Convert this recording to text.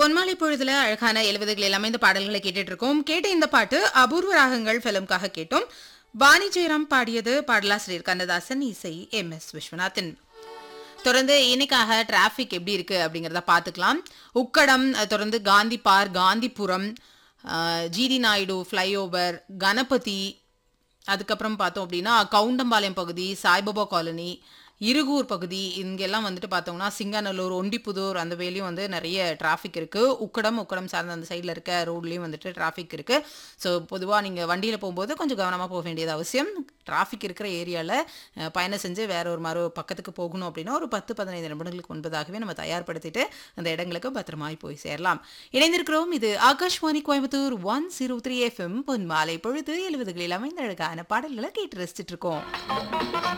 பொன்மாலை பொழுதுல அழகான எழுபதுகளில் அமைந்த பாடல்களை கேட்டுட்டு இருக்கோம் கேட்ட இந்த பாட்டு அபூர்வ ராகங்கள் ஃபிலிம்காக கேட்டோம் வாணி ஜெயராம் பாடியது பாடலாசிரியர் கண்ணதாசன் இசை எம் எஸ் விஸ்வநாதன் தொடர்ந்து இன்னைக்காக டிராஃபிக் எப்படி இருக்கு அப்படிங்கிறத பார்த்துக்கலாம் உக்கடம் அஹ், தொடர்ந்து காந்தி பார்க் காந்திபுரம் அஹ், ஜிடி நாயுடு ஃப்ளைஓவர் கணபதி அதுக்கப்புறம் பார்த்தோம் அப்படின்னா கவுண்டம்பாளையம் பகுதி சாய்பாபா காலனி இருகூர் பகுதி இங்கெல்லாம் வந்துட்டு பார்த்தோம்னா சிங்காநல்லூர் ஒண்டிப்புதூர் அந்த வேலையும் வந்து நிறைய டிராஃபிக் இருக்குது உக்கடம் உக்கடம் சார்ந்த அந்த சைடில் இருக்க ரோட்லேயும் வந்துட்டு டிராஃபிக் இருக்குது ஸோ பொதுவாக நீங்கள் வண்டியில் போகும்போது கொஞ்சம் கவனமாக போக வேண்டியது அவசியம் டிராஃபிக் இருக்கிற ஏரியாவில் பயணம் செஞ்சு வேற ஒரு மறு பக்கத்துக்கு போகணும் அப்படின்னா ஒரு பத்து பதினைந்து நிமிடங்களுக்கு முன்பதாகவே நம்ம தயார்படுத்திட்டு அந்த இடங்களுக்கு பத்திரமாய் போய் சேரலாம் இணைந்திருக்கிறோம் இது Akashvani Coimbatore one zero three FM பொன் மாலை பொழுது எழுபதுகளில் அமைந்த அழகான பாடல்களை கேட்டு ரசிச்சிட்டு இருக்கோம்